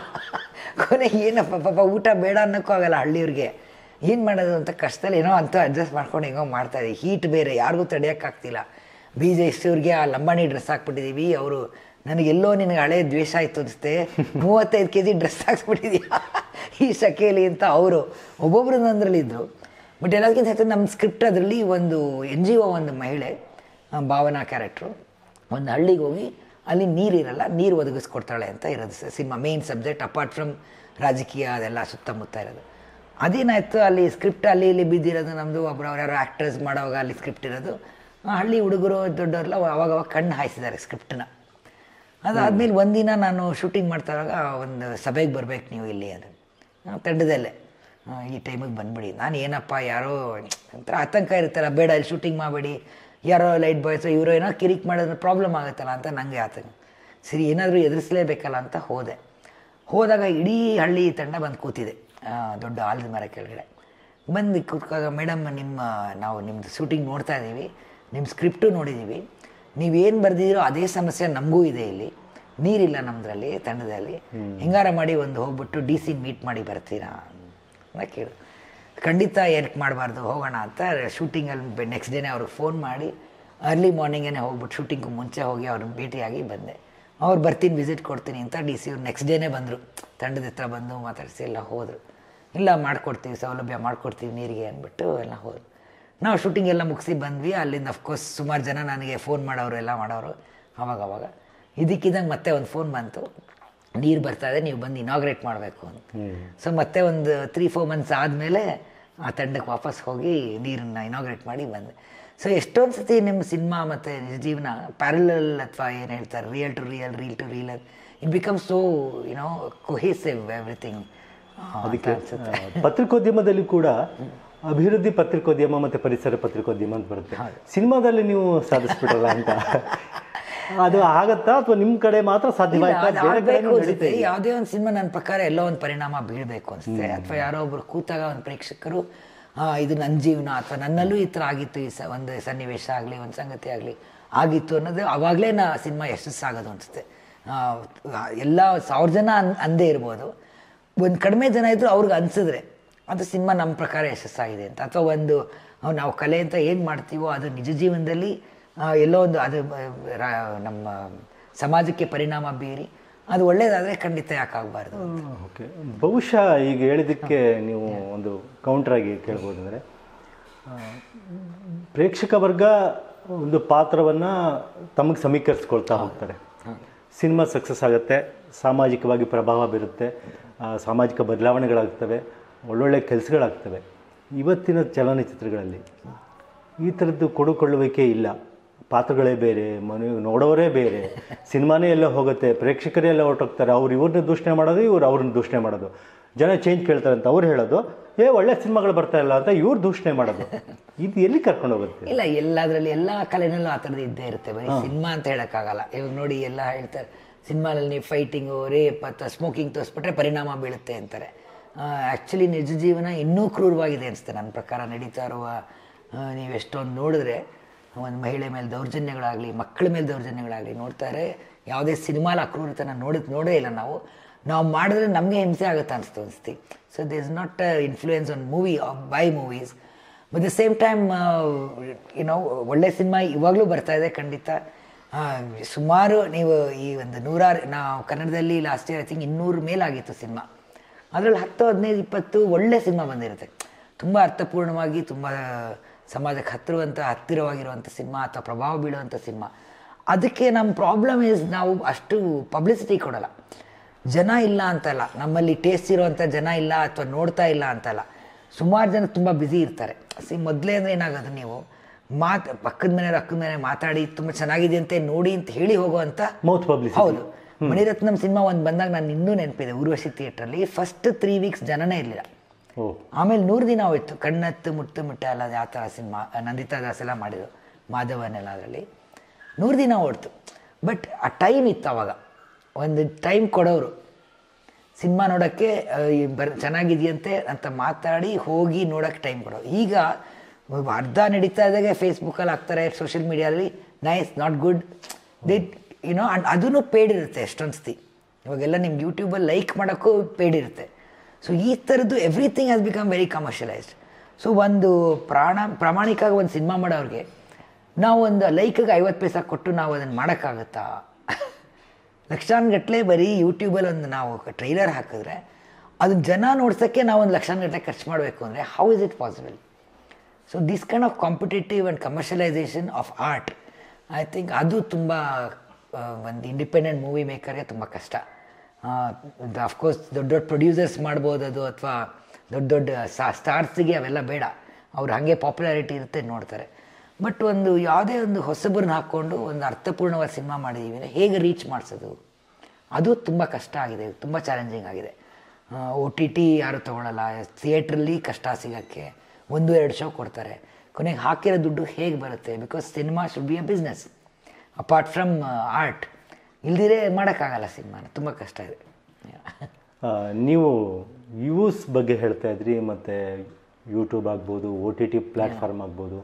ಕೊನೆಗೆ ಏನಪ್ಪ ಪಾಪ ಊಟ ಬೇಡ ಅನ್ನೋಕ್ಕೂ ಆಗಲ್ಲ ಹಳ್ಳಿಯವ್ರಿಗೆ ಏನು ಮಾಡೋದು ಅಂತ ಕಷ್ಟದಲ್ಲಿ ಏನೋ ಅಂತ ಅಡ್ಜಸ್ಟ್ ಮಾಡ್ಕೊಂಡು ಹೆಂಗೋ ಮಾಡ್ತಾಯಿದ್ದೀವಿ ಹೀಟ್ ಬೇರೆ ಯಾರಿಗೂ ತಡೆಯೋಕ್ಕಾಗ್ತಿಲ್ಲ ಬಿ ಜೆ ಇಷ್ಟವ್ರಿಗೆ ಆ ಲಂಬಾಣಿ ಡ್ರೆಸ್ ಹಾಕ್ಬಿಟ್ಟಿದ್ದೀವಿ ಅವರು ನನಗೆಲ್ಲೋ ನಿನಗೆ ಹಳೆ ದ್ವೇಷ ಆಯ್ತು ಅನಿಸುತ್ತೆ ಮೂವತ್ತೈದು ಕೆ ಜಿ ಡ್ರೆಸ್ ಹಾಕ್ಸ್ಬಿಟ್ಟಿದ್ಯಾ ಈ ಶಕೆಲಿ ಅಂತ ಅವರು ಒಬ್ಬೊಬ್ರು ಒಂದರಲ್ಲಿ ಇದ್ದರು ಬಟ್ ಎಲ್ಲದಕ್ಕಿಂತ ಹೆಚ್ಚು ನಮ್ಮ ಸ್ಕ್ರಿಪ್ಟ್ ಅದರಲ್ಲಿ ಒಂದು ಎನ್ ಜಿ ಒ ಒಂದು ಮಹಿಳೆ ಆ, ಭಾವನಾ ಕ್ಯಾರೆಕ್ಟ್ರು ಒಂದು ಹಳ್ಳಿಗೆ ಹೋಗಿ ಅಲ್ಲಿ ನೀರಿರಲ್ಲ ನೀರು ಒದಗಿಸ್ಕೊಡ್ತಾಳೆ ಅಂತ ಇರೋದು cinema main subject apart from ರಾಜಕೀಯ ಅದೆಲ್ಲ ಸುತ್ತಮುತ್ತ ಇರೋದು ಅದೇನಾಯ್ತು ಅಲ್ಲಿ ಸ್ಕ್ರಿಪ್ಟ್ ಅಲ್ಲಿ ಇಲ್ಲಿ ಬಿದ್ದಿರೋದು ನಮ್ಮದು ಒಬ್ರು ಅವ್ರು ಯಾರು ಆ್ಯಕ್ಟರ್ಸ್ ಮಾಡೋವಾಗ ಅಲ್ಲಿ ಸ್ಕ್ರಿಪ್ಟ್ ಇರೋದು ಆ ಹಳ್ಳಿ ಹುಡುಗರು ದೊಡ್ಡವರೆಲ್ಲ ಅವಾಗ ಅವಾಗ ಕಣ್ಣು ಹಾಯಿಸಿದ್ದಾರೆ ಸ್ಕ್ರಿಪ್ಟನ್ನ ಅದಾದಮೇಲೆ ಒಂದಿನ ನಾನು ಶೂಟಿಂಗ್ ಮಾಡ್ತಾ ಇರುವಾಗ ಒಂದು ಸಭೆಗೆ ಬರ್ಬೇಕು ನೀವು ಇಲ್ಲಿ ಅದು ಆ, ತಂಡದಲ್ಲೇ ಆ, ಈ ಟೈಮಿಗೆ ಬಂದ್ಬಿಡಿ ನಾನು ಏನಪ್ಪ ಯಾರೋ ಒಂಥರ ಆತಂಕ ಇರುತ್ತಲ್ಲ ಬೇಡ ಇಲ್ಲಿ ಶೂಟಿಂಗ್ ಮಾಡಬೇಡಿ ಯಾರೋ ಲೈಟ್ ಬಾಯ್ಸ್ ಇವರು ಏನೋ ಕಿರಿಕ್ ಮಾಡಿದ್ರೆ ಪ್ರಾಬ್ಲಮ್ ಆಗುತ್ತಲ್ಲ ಅಂತ ನನಗೆ ಆತಂಕ ಸರಿ ಏನಾದರೂ ಎದುರಿಸಲೇಬೇಕಲ್ಲ ಅಂತ ಹೋದೆ ಹೋದಾಗ ಇಡೀ ಹಳ್ಳಿ ತಂಡ ಬಂದು ಕೂತಿದೆ ಆ, ದೊಡ್ಡ ಆಲದ ಮರ ಕೆಳಗಡೆ ಬಂದು ಕೂತ್ಕಾಗ ಮೇಡಮ್ ನಿಮ್ಮ ನಾವು ನಿಮ್ಮದು ಶೂಟಿಂಗ್ ನೋಡ್ತಾ ಇದ್ದೀವಿ ನಿಮ್ಮ ಸ್ಕ್ರಿಪ್ಟು ನೋಡಿದ್ದೀವಿ ನೀವೇನು ಬರೆದಿದ್ದೀರೋ ಅದೇ ಸಮಸ್ಯೆ ನಮಗೂ ಇದೆ ಇಲ್ಲಿ ನೀರಿಲ್ಲ ನಮ್ಮದ್ರಲ್ಲಿ ತಂಡದಲ್ಲಿ ಹೆಂಗಾರ ಮಾಡಿ ಒಂದು ಹೋಗ್ಬಿಟ್ಟು ಡಿ ಸಿ ಮೀಟ್ ಮಾಡಿ ಬರ್ತೀರಾ ಅಂತ ಕೇಳು ಖಂಡಿತ ಏನಕ್ಕೆ ಮಾಡಬಾರ್ದು ಹೋಗೋಣ ಅಂತ ಶೂಟಿಂಗಲ್ಲಿ ನೆಕ್ಸ್ಟ್ ಡೇನೇ ಅವ್ರಿಗೆ ಫೋನ್ ಮಾಡಿ ಅರ್ಲಿ ಮಾರ್ನಿಂಗೇ ಹೋಗ್ಬಿಟ್ಟು ಶೂಟಿಂಗು ಮುಂಚೆ ಹೋಗಿ ಅವ್ರನ್ನ ಭೇಟಿಯಾಗಿ ಬಂದೆ ಅವ್ರು ಬರ್ತೀನಿ ವಿಸಿಟ್ ಕೊಡ್ತೀನಿ ಅಂತ ಡಿ ಸಿ ಅವ್ರು ನೆಕ್ಸ್ಟ್ ಡೇನೇ ಬಂದರು ತಂಡದ ಹತ್ರ ಬಂದು ಮಾತಾಡಿಸಿ ಎಲ್ಲ ಹೋದರು ಇಲ್ಲ ಮಾಡ್ಕೊಡ್ತೀವಿ ಸೌಲಭ್ಯ ಮಾಡ್ಕೊಡ್ತೀವಿ ನೀರಿಗೆ ಅಂದ್ಬಿಟ್ಟು ಎಲ್ಲ ಹೋದ್ರು ನಾವು ಶೂಟಿಂಗ್ ಎಲ್ಲ ಮುಗಿಸಿ ಬಂದ್ವಿ ಅಲ್ಲಿಂದ ಅಫ್ಕೋರ್ಸ್ ಸುಮಾರು ಜನ ನನಗೆ ಫೋನ್ ಮಾಡೋರು ಎಲ್ಲ ಮಾಡೋರು ಅವಾಗ ಅವಾಗ ಇದಕ್ಕಿದ್ದಂಗೆ ಮತ್ತೆ ಒಂದು ಫೋನ್ ಬಂತು ನೀರು ಬರ್ತಾ ಇದೆ ನೀವು ಬಂದು ಇನಾಗ್ರೇಟ್ ಮಾಡಬೇಕು ಅಂತ ಸೊ ಮತ್ತೆ ಒಂದು ತ್ರೀ ಫೋರ್ ಮಂತ್ಸ್ ಆದಮೇಲೆ ಆ ತಂಡಕ್ಕೆ ವಾಪಸ್ ಹೋಗಿ ನೀರನ್ನು ಇನಾಗ್ರೇಟ್ ಮಾಡಿ ಬಂದೆ ಸೊ ಎಷ್ಟೊಂದು ಸತಿ ನಿಮ್ಮ ಸಿನಿಮಾ ಮತ್ತು ನಿಜ ಜೀವನ ಪ್ಯಾರಲಲ್ ಅಥವಾ ಏನು ಹೇಳ್ತಾರೆ real to real reel to real it become so you know cohesive everything
ಅದಕ್ಕೆ ಆ, ಪತ್ರಿಕೋದ್ಯಮದಲ್ಲಿ ಕೂಡ ಅಭಿವೃದ್ಧಿ ಪತ್ರಿಕೋದ್ಯಮ ಮತ್ತೆ ಪರಿಸರ ಪತ್ರಿಕೋದ್ಯಮ ಅಂತ ಬರುತ್ತೆ ಸಿನಿಮಾದಲ್ಲಿ ನೀವು ಸಾಧಿಸ್ಬಿಟ್ರಲ್ಲ ಅಂತ ಅದು ಆಗತ್ತಾ ಅಥವಾ ನಿಮ್ಮ ಕಡೆ ಮಾತ್ರ ಸಾಧ್ಯವಾಯ್ತಾ
ಅದು
ಬೇರೆ ಕಡೆ
ಆಗ್ಬೇಕು ಅನ್ಸುತ್ತೆ ಯಾವುದೇ ಒಂದು ಸಿನಿಮಾ ನನ್ನ ಪ್ರಕಾರ ಎಲ್ಲೋ ಒಂದು ಪರಿಣಾಮ ಬೀಳಬೇಕು ಅನ್ಸುತ್ತೆ ಅಥವಾ ಯಾರೋ ಒಬ್ರು ಕೂತಾಗ ಒಂದು ಪ್ರೇಕ್ಷಕರು ಆ, ಇದು ನನ್ನ ಜೀವನ ಅಥವಾ ನನ್ನಲ್ಲೂ ಈ ಥರ ಆಗಿತ್ತು ಈ ಸ ಒಂದು ಸನ್ನಿವೇಶ ಆಗಲಿ ಒಂದು ಸಂಗತಿ ಆಗಲಿ ಆಗಿತ್ತು ಅನ್ನೋದು ಅವಾಗಲೇ ನಾ ಸಿನಿಮಾ ಯಶಸ್ಸಾಗೋದು ಅನಿಸುತ್ತೆ ಎಲ್ಲ ಸಾವಿರ ಜನ ಅನ್ ಅಂದೇ ಇರ್ಬೋದು ಒಂದು ಕಡಿಮೆ ಜನ ಇದ್ದರೂ ಅವ್ರಿಗೆ ಅನಿಸಿದ್ರೆ ಅದು ಸಿನಿಮಾ ನಮ್ಮ ಪ್ರಕಾರ ಯಶಸ್ಸಾಗಿದೆ ಅಂತ ಅಥವಾ ಒಂದು ಅಹ್, ನಾವು ಕಲೆ ಅಂತ ಏನು ಮಾಡ್ತೀವೋ ಅದು ನಿಜ ಜೀವನದಲ್ಲಿ ಆ, ಎಲ್ಲೋ ಒಂದು ಅದು ಆ, ರಾ- ನಮ್ಮ ಸಮಾಜಕ್ಕೆ ಪರಿಣಾಮ ಬೀರಿ ಅದು ಒಳ್ಳೇದಾದರೆ ಖಂಡಿತ ಯಾಕಾಗಬಾರ್ದು
ಓಕೆ ಬಹುಶಃ ಈಗ ಹೇಳಿದ್ದಕ್ಕೆ ನೀವು ಒಂದು ಕೌಂಟ್ರಾಗಿ ಕೇಳ್ಬೋದು ಅಂದರೆ ಪ್ರೇಕ್ಷಕ ವರ್ಗ ಒಂದು ಪಾತ್ರವನ್ನು ತಮಗೆ ಸಮೀಕರಿಸ್ಕೊಳ್ತಾ ಹೋಗ್ತಾರೆ ಸಿನಿಮಾ ಸಕ್ಸಸ್ ಆಗುತ್ತೆ ಸಾಮಾಜಿಕವಾಗಿ ಪ್ರಭಾವ ಬೀರುತ್ತೆ ಆ, ಸಾಮಾಜಿಕ ಬದಲಾವಣೆಗಳಾಗ್ತವೆ ಒಳ್ಳೊಳ್ಳೆ ಕೆಲಸಗಳಾಗ್ತವೆ ಇವತ್ತಿನ ಚಲನಚಿತ್ರಗಳಲ್ಲಿ ಈ ಥರದ್ದು ಕೊಡುಕೊಳ್ಳುವಿಕೆ ಇಲ್ಲ ಪಾತ್ರಗಳೇ ಬೇರೆ ಮನೆ ನೋಡೋರೇ ಬೇರೆ ಸಿನಿಮಾನೇ ಎಲ್ಲ ಹೋಗುತ್ತೆ ಪ್ರೇಕ್ಷಕರೇ ಎಲ್ಲ ಹೊರಟೋಗ್ತಾರೆ ಅವ್ರು ಇವ್ರನ್ನ ದೂಷಣೆ ಮಾಡೋದು ಇವ್ರು ಅವ್ರನ್ನ ದೂಷಣೆ ಮಾಡೋದು ಜನ ಚೇಂಜ್ ಕೇಳ್ತಾರೆ ಅಂತ ಅವ್ರು ಹೇಳೋದು ಏ ಒಳ್ಳೆ ಸಿನಿಮಾಗಳು ಬರ್ತಾ ಇಲ್ಲ ಅಂತ ಇವ್ರು ದೂಷಣೆ ಮಾಡೋದು ಇದು ಎಲ್ಲಿ ಕರ್ಕೊಂಡು ಹೋಗುತ್ತೆ
ಇಲ್ಲ ಎಲ್ಲದರಲ್ಲಿ ಎಲ್ಲ ಕಲೆನಲ್ಲೂ ಆ ಥರದ್ದು ಇದ್ದೇ ಇರುತ್ತೆ ಬರೀ ಸಿನಿಮಾ ಅಂತ ಹೇಳೋಕ್ಕಾಗಲ್ಲ ಇವಾಗ ನೋಡಿ ಎಲ್ಲ ಹೇಳ್ತಾರೆ ಸಿನಿಮಾದಲ್ಲಿ ನೀವು ಫೈಟಿಂಗು ರೇಪ್ ಅಥವಾ ಸ್ಮೋಕಿಂಗ್ ತೋರಿಸ್ಬಿಟ್ರೆ ಪರಿಣಾಮ ಬೀಳುತ್ತೆ ಅಂತಾರೆ ಆ್ಯಕ್ಚುಲಿ ನಿಜ ಜೀವನ ಇನ್ನೂ ಕ್ರೂರವಾಗಿದೆ ಅನಿಸುತ್ತೆ ನನ್ನ ಪ್ರಕಾರ ನಡೀತಾ ಇರುವ ಆ, ನೀವು ಎಷ್ಟೊಂದು ನೋಡಿದ್ರೆ ಒಂದು ಮಹಿಳೆ ಮೇಲೆ ದೌರ್ಜನ್ಯಗಳಾಗಲಿ ಮಕ್ಕಳ ಮೇಲೆ ದೌರ್ಜನ್ಯಗಳಾಗಲಿ ನೋಡ್ತಾರೆ ಯಾವುದೇ ಸಿನಿಮಾಲ ಅಕ್ರೂರತನ ನೋಡಿದ್ ನೋಡೇ ಇಲ್ಲ ನಾವು ನಾವು ಮಾಡಿದ್ರೆ ನಮಗೆ ಹಿಂಸೆ ಆಗುತ್ತೆ ಅನಿಸ್ತು ಅನಿಸ್ತಿ so they is not influence on movie by movies but the same time ಏನೋ ಒಳ್ಳೆ ಸಿನಿಮಾ ಇವಾಗಲೂ ಬರ್ತಾ ಇದೆ ಖಂಡಿತ ಆ, ಸುಮಾರು ನೀವು ಈ ಒಂದು ನೂರಾರು ನಾವು ಕನ್ನಡದಲ್ಲಿ ಲಾಸ್ಟ್ ಇಯರ್ ಐ ಥಿಂಕ್ ಇನ್ನೂರು ಮೇಲಾಗಿತ್ತು ಸಿನಿಮಾ ಅದರಲ್ಲಿ ಹತ್ತು ಹದಿನೈದು ಇಪ್ಪತ್ತು ಒಳ್ಳೆ ಸಿನಿಮಾ ಬಂದಿರುತ್ತೆ ತುಂಬ ಅರ್ಥಪೂರ್ಣವಾಗಿ ತುಂಬ ಸಮಾಜಕ್ಕೆ ಹತ್ತಿರುವಂಥ ಹತ್ತಿರವಾಗಿರುವಂಥ ಸಿನಿಮಾ ಅಥವಾ ಪ್ರಭಾವ ಬೀಳುವಂಥ ಸಿನಿಮಾ ಅದಕ್ಕೆ ನಮ್ಮ ಪ್ರಾಬ್ಲಮ್ ಈಸ್ ನಾವು ಅಷ್ಟು ಪಬ್ಲಿಸಿಟಿ ಕೊಡಲ್ಲ ಜನ ಇಲ್ಲ ಅಂತಲ್ಲ ನಮ್ಮಲ್ಲಿ ಟೇಸ್ಟ್ ಇರೋವಂಥ ಜನ ಇಲ್ಲ ಅಥವಾ ನೋಡ್ತಾ ಇಲ್ಲ ಅಂತಲ್ಲ ಸುಮಾರು ಜನ ತುಂಬ ಬ್ಯುಸಿ ಇರ್ತಾರೆ ಸಿ ಮೊದಲೇ ಅಂದರೆ ಏನಾಗೋದು ನೀವು ಮಾತು ಪಕ್ಕದ ಮನೆಯವ್ರ ಅಕ್ಕದ ಮನೆ ಮಾತಾಡಿ ತುಂಬ ಚೆನ್ನಾಗಿದೆ ಅಂತ ನೋಡಿ ಅಂತ ಹೇಳಿ ಹೋಗುವಂಥ
ಮೌತ್ ಪಬ್ಲಿಸಿಟಿ
ಹೌದು ಮಣಿರತ್ನಂ ಸಿನಿಮಾ ಒಂದು ಬಂದಾಗ ನಾನು ಇನ್ನೂ ನೆನಪಿದೆ ಊರ್ವಶಿ ಥಿಯೇಟ್ರಲ್ಲಿ ಫಸ್ಟ್ ತ್ರೀ ವೀಕ್ಸ್ ಜನನೇ ಇರಲಿಲ್ಲ
ಓ
ಆಮೇಲೆ ನೂರು ದಿನ ಹೋಯ್ತು ಕಣ್ಣತ್ತು ಮುಟ್ಟು ಮುಟ್ಟ ಅಲ್ಲ ಯಾವ ಥರ ಸಿನಿಮಾ ನಂದಿತಾ ದಾಸ್ ಎಲ್ಲ ಮಾಡಿದ್ರು ಮಾಧವನೆಲ್ಲ ಅದರಲ್ಲಿ ನೂರು ದಿನ ಓಡ್ತು ಬಟ್ ಆ ಟೈಮ್ ಇತ್ತು ಅವಾಗ ಒಂದು ಟೈಮ್ ಕೊಡೋರು ಸಿನಿಮಾ ನೋಡೋಕ್ಕೆ ಆ, ಈ ಬರ್ ಚೆನ್ನಾಗಿದೆಯಂತೆ ಅಂತ ಮಾತಾಡಿ ಹೋಗಿ ನೋಡೋಕ್ಕೆ ಟೈಮ್ ಕೊಡೋರು ಈಗ ಅರ್ಧ ನಡೀತಾ ಇದ್ದಾಗೆ ಫೇಸ್ಬುಕ್ಕಲ್ಲಿ ಹಾಕ್ತಾರೆ ಸೋಷಿಯಲ್ ಮೀಡಿಯಾದಲ್ಲಿ nice not good they you know and ಅದೂ ಪೇಡ್ ಇರುತ್ತೆ ಎಷ್ಟೊಂದು ಸತಿ ಇವಾಗೆಲ್ಲ ನಿಮ್ಗೆ ಯೂಟ್ಯೂಬಲ್ಲಿ ಲೈಕ್ ಮಾಡೋಕ್ಕೂ ಪೇಡ್ ಇರುತ್ತೆ ಸೊ ಈ ಥರದ್ದು everything has become very commercialised so ಒಂದು ಪ್ರಾಣ ಪ್ರಾಮಾಣಿಕವಾಗಿ ಒಂದು ಸಿನಿಮಾ ಮಾಡೋರಿಗೆ ನಾವು ಒಂದು ಲೈಕಿಗೆ ಐವತ್ತು ಪೈಸಾ ಕೊಟ್ಟು ನಾವು ಅದನ್ನು ಮಾಡೋಕ್ಕಾಗತ್ತಾ ಲಕ್ಷಾನುಗಟ್ಟಲೆ ಬರೀ ಯೂಟ್ಯೂಬಲ್ಲಿ ಒಂದು ನಾವು ಟ್ರೈಲರ್ ಹಾಕಿದ್ರೆ ಅದನ್ನ ಜನ ನೋಡ್ಸೋಕ್ಕೆ ನಾವು ಒಂದು ಲಕ್ಷಾನುಗಟ್ಟಲೆ ಖರ್ಚು ಮಾಡಬೇಕು ಅಂದರೆ how is it possible so this kind of competitive and commercialisation of art I think ಅದು ತುಂಬ ಒಂದು ಇಂಡಿಪೆಂಡೆಂಟ್ ಮೂವಿ ಮೇಕರ್ಗೆ ತುಂಬ ಕಷ್ಟ ಅಫ್ಕೋರ್ಸ್ ದೊಡ್ಡ ದೊಡ್ಡ ಪ್ರೊಡ್ಯೂಸರ್ಸ್ ಮಾಡ್ಬೋದು ಅದು ಅಥವಾ ದೊಡ್ಡ ದೊಡ್ಡ ಸ್ಟಾರ್ಸಿಗೆ ಅವೆಲ್ಲ ಬೇಡ ಅವ್ರು ಹಾಗೆ ಪಾಪ್ಯುಲಾರಿಟಿ ಇರುತ್ತೆ ನೋಡ್ತಾರೆ ಬಟ್ ಒಂದು ಯಾವುದೇ ಒಂದು ಹೊಸಬರನ್ನ ಹಾಕ್ಕೊಂಡು ಒಂದು ಅರ್ಥಪೂರ್ಣವಾದ ಸಿನಿಮಾ ಮಾಡಿದ್ದೀವಿ ಅಂದರೆ ಹೇಗೆ ರೀಚ್ ಮಾಡಿಸೋದು ಅದು ತುಂಬ ಕಷ್ಟ ಆಗಿದೆ ತುಂಬ ಚಾಲೆಂಜಿಂಗ್ ಆಗಿದೆ ಒ ಟಿ ಟಿ ಯಾರು ತೊಗೊಳಲ್ಲ ಥಿಯೇಟ್ರಲ್ಲಿ ಕಷ್ಟ ಸಿಗೋಕ್ಕೆ ಒಂದು ಎರಡು ಶೋ ಕೊಡ್ತಾರೆ ಕೊನೆಗೆ ಹಾಕಿರೋ ದುಡ್ಡು ಹೇಗೆ ಬರುತ್ತೆ because cinema should be a business apart from art ಇಲ್ದಿರೇ ಮಾಡೋಕ್ಕಾಗಲ್ಲ ಸಿನಿಮಾನ ತುಂಬ ಕಷ್ಟ ಇದೆ
ಆ, ನೀವು ವ್ಯೂಸ್ ಬಗ್ಗೆ ಹೇಳ್ತಾ ಇದ್ರಿ ಮತ್ತು ಯೂಟ್ಯೂಬ್ ಆಗ್ಬೋದು ಒ ಟಿ ಟಿ ಪ್ಲ್ಯಾಟ್ಫಾರ್ಮ್ ಆಗ್ಬೋದು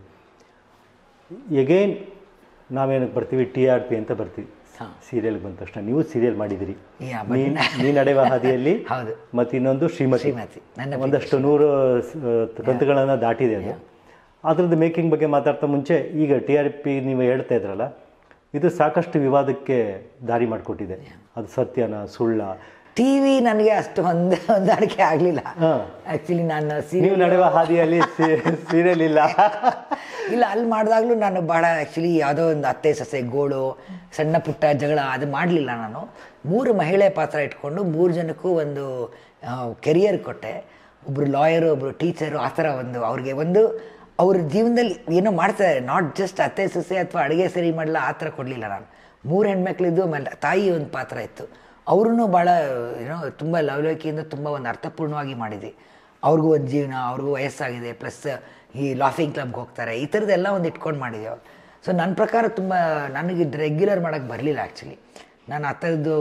ಎಗೈನ್ ನಾವೇನಕ್ಕೆ ಬರ್ತೀವಿ ಟಿ ಆರ್ ಪಿ ಅಂತ ಬರ್ತೀವಿ ಸೀರಿಯಲ್ಗೆ ಬಂದ ತಕ್ಷಣ ನೀವು ಸೀರಿಯಲ್ ಮಾಡಿದಿರಿ
Yeah,
ನೀನ್ ನೀ ನಡೆಯುವ ಹಾದಿಯಲ್ಲಿ
ಹೌದು.
ಮತ್ತು ಇನ್ನೊಂದು ಶ್ರೀಮತಿ
ಶ್ರೀಮತಿ. ನನ್ನ
ಒಂದಷ್ಟು ನೂರು ಸ- ಕಂತುಗಳನ್ನು ದಾಟಿದೆ ಅದು ಅದ್ರದ್ದು ಮೇಕಿಂಗ್ ಬಗ್ಗೆ ಮಾತಾಡ್ತಾ ಮುಂಚೆ ಈಗ ಟಿ ಆರ್ ಪಿ ನೀವು ಹೇಳ್ತಾ ಇದ್ರಲ್ಲ ಇದು ಸಾಕಷ್ಟು ವಿವಾದಕ್ಕೆ ದಾರಿ ಮಾಡಿಕೊಟ್ಟಿದೆ ಅದು ಸತ್ಯನ ಸುಳ್ಳ
ಟಿ ವಿ ನನಗೆ ಅಷ್ಟು ಹೊಂದ ಹೊಂದಾಣಿಕೆ ಆಗಲಿಲ್ಲ
ಹಾಂ
ಆ್ಯಕ್ಚುಲಿ ನಾನು
ನೀವು
ಸೀರಿಯಲ್
ನಡೆಯುವ ಹಾದಿಯಲ್ಲಿ ಸೀರಿಯಲ್ ಇಲ್ಲ
ಇಲ್ಲ ಅಲ್ಲಿ ಮಾಡಿದಾಗಲೂ ನಾನು ಭಾಳ ಆ್ಯಕ್ಚುಲಿ ಯಾವುದೋ ಒಂದು ಅತ್ತೆ ಸೊಸೆ ಗೋಳು ಸಣ್ಣ ಪುಟ್ಟ ಜಗಳ ಅದು ಮಾಡಲಿಲ್ಲ ನಾನು ಮೂರು ಮಹಿಳೆ ಪಾತ್ರ ಇಟ್ಕೊಂಡು ಮೂರು ಜನಕ್ಕೂ ಒಂದು ಕೆರಿಯರ್ ಕೊಟ್ಟೆ ಒಬ್ಬರು ಲಾಯರು ಒಬ್ಬರು ಟೀಚರು ಆ ಥರ ಒಂದು ಅವ್ರಿಗೆ ಒಂದು ಅವ್ರ ಜೀವನದಲ್ಲಿ ಏನೋ ಮಾಡ್ತಾರೆ ನಾಟ್ ಜಸ್ಟ್ ಅತ್ತೆ ಸೊಸೆ ಅಥವಾ ಅಡುಗೆ ಸರಿ ಮಾಡಲ್ಲ ಆ ಥರ ಕೊಡಲಿಲ್ಲ ನಾನು ಮೂರು ಹೆಣ್ಮಕ್ಳಿದ್ದು ಆಮೇಲೆ ತಾಯಿ ಒಂದು ಪಾತ್ರ ಇತ್ತು ಅವ್ರೂ ಭಾಳ ಏನೋ ತುಂಬ ಲವಲವಿಕೆಯಿಂದ ತುಂಬ ಒಂದು ಅರ್ಥಪೂರ್ಣವಾಗಿ ಮಾಡಿದ್ವಿ ಅವ್ರಿಗೂ ಒಂದು ಜೀವನ ಅವ್ರಿಗೂ ವಯಸ್ಸಾಗಿದೆ ಪ್ಲಸ್ ಈ ಲಾಫಿಂಗ್ ಕ್ಲಬ್ಗೆ ಹೋಗ್ತಾರೆ ಈ ಥರದ್ದೆಲ್ಲ ಒಂದು ಇಟ್ಕೊಂಡು ಮಾಡಿದ್ದೀವಿ ಅವ್ರು ಸೊ ನನ್ನ ಪ್ರಕಾರ ತುಂಬ ನನಗೆ ರೆಗ್ಯುಲರ್ ಮಾಡೋಕ್ಕೆ ಬರಲಿಲ್ಲ ಆ್ಯಕ್ಚುಲಿ ನಾನು ಆ ಥರದ್ದು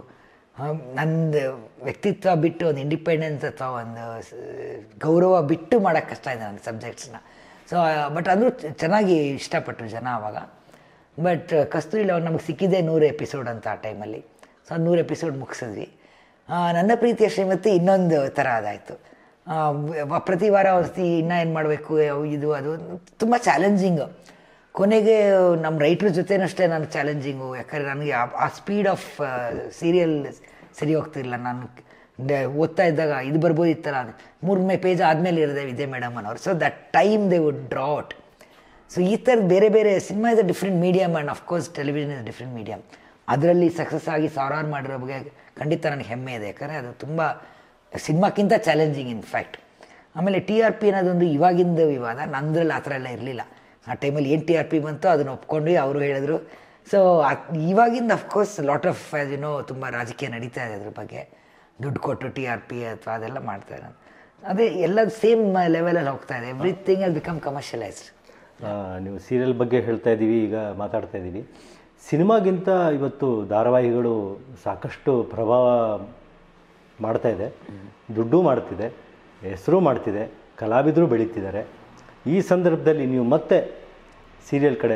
ನಂದು ವ್ಯಕ್ತಿತ್ವ ಬಿಟ್ಟು ಒಂದು ಇಂಡಿಪೆಂಡೆನ್ಸ್ ಅಥವಾ ಒಂದು ಸ- ಗೌರವ ಬಿಟ್ಟು ಮಾಡೋಕ್ಕೆ ಕಷ್ಟ ಇದೆ ನನ್ನ ಸಬ್ಜೆಕ್ಟ್ಸ್ನ ಸೊ ಬಟ್ ಅಂದರೂ ಚೆನ್ನಾಗಿ ಇಷ್ಟಪಟ್ಟರು ಜನ ಆವಾಗ ಬಟ್ ಕಸ್ತೂರಿಲಿ ಅವ್ರು ನಮಗೆ ಸಿಕ್ಕಿದೆ ನೂರು ಎಪಿಸೋಡ್ ಅಂತ ಆ ಟೈಮಲ್ಲಿ ಸೊ ನೂರು ಎಪಿಸೋಡ್ ಮುಗಿಸಿದ್ವಿ ಆ, ನನ್ನ ಪ್ರೀತಿಯ ಶ್ರೀಮತಿ ಇನ್ನೊಂದು ಥರ ಅದಾಯಿತು ಪ್ರತಿ ವಾರ ಔಷಧಿ ಇನ್ನೂ ಏನು ಮಾಡಬೇಕು ಇದು ಅದು ತುಂಬ ಚಾಲೆಂಜಿಂಗು ಕೊನೆಗೆ ನಮ್ಮ ರೈಟ್ರ ಜೊತೆನಷ್ಟೇ ನಾನು ಚಾಲೆಂಜಿಂಗು ಯಾಕಂದರೆ ನನಗೆ ಆ- ಆ ಸ್ಪೀಡ್ ಆಫ್ ಸೀರಿಯಲ್ ಸರಿ ಹೋಗ್ತಿರಲಿಲ್ಲ ನಾನು ಡ- ಓದ್ತಾ ಇದ್ದಾಗ ಇದು ಬರ್ಬೋದಿತ್ತಲ್ಲ ಮೂರು ಮೇ ಪೇಜ್ ಆದಮೇಲೆ ಇರದೆ ವಿದ್ಯೆ ಮೇಡಮ್ ಅನ್ನೋರು so that time they would drought so ಈ ಥರದ ಬೇರೆ ಬೇರೆ cinema is a different medium and of course television is different medium ಅದರಲ್ಲಿ ಸಕ್ಸಸ್ ಆಗಿ ಸಾವಿರಾರು ಮಾಡಿರೋ ಬಗ್ಗೆ ಖಂಡಿತ ನನಗೆ ಹೆಮ್ಮೆ ಇದೆ ಯಾಕಂದರೆ ಅದು ತುಂಬ ಸಿನಿಮಾಕ್ಕಿಂತ ಚಾಲೆಂಜಿಂಗ್ ಇನ್ಫ್ಯಾಕ್ಟ್ ಆಮೇಲೆ ಟಿ ಆರ್ ಪಿ ಅನ್ನೋದೊಂದು ಇವಾಗಿಂದ ವಿವಾದ ನಂದ್ರಲ್ಲಿ ಆ ಥರ ಎಲ್ಲ ಇರಲಿಲ್ಲ ಆ ಟೈಮಲ್ಲಿ ಏನು ಟಿ ಆರ್ ಪಿ ಬಂತು ಅದನ್ನು ಒಪ್ಕೊಂಡು ಅವರು ಹೇಳಿದ್ರು ಸೊ ಇವಾಗಿಂದ ಅಫ್ಕೋರ್ಸ್ ಲಾಟ್ ಆಫ್ ಏನೋ ತುಂಬ ರಾಜಕೀಯ ನಡೀತಾ ಇದೆ ಅದ್ರ ಬಗ್ಗೆ ದುಡ್ಡು ಕೊಟ್ಟು ಟಿ ಆರ್ ಪಿ ಅಥವಾ ಅದೆಲ್ಲ ಮಾಡ್ತಾರೆ ಅದೇ ಎಲ್ಲ ಸೇಮ್ ಲೆವೆಲಲ್ಲಿ ಹೋಗ್ತಾ ಇದೆ ಎವ್ರಿಥಿಂಗ್ ಅಲ್ಲಿ ಬಿಕಮ್ ಕಮರ್ಷಿಯಲೈಸ್ಡ್
ಆ, ನೀವು ಸೀರಿಯಲ್ ಬಗ್ಗೆ ಹೇಳ್ತಾ ಇದ್ದೀವಿ ಈಗ ಮಾತಾಡ್ತಾ ಇದ್ದೀವಿ ಸಿನಿಮಾಗಿಂತ ಇವತ್ತು ಧಾರಾವಾಹಿಗಳು ಸಾಕಷ್ಟು ಪ್ರಭಾವ ಮಾಡ್ತಾ ಇದೆ ದುಡ್ಡು ಮಾಡ್ತಿದೆ ಹೆಸರು ಮಾಡ್ತಿದೆ ಕಲಾವಿದರು ಬೆಳೀತಿದ್ದಾರೆ ಈ ಸಂದರ್ಭದಲ್ಲಿ ನೀವು ಮತ್ತೆ ಸೀರಿಯಲ್ ಕಡೆ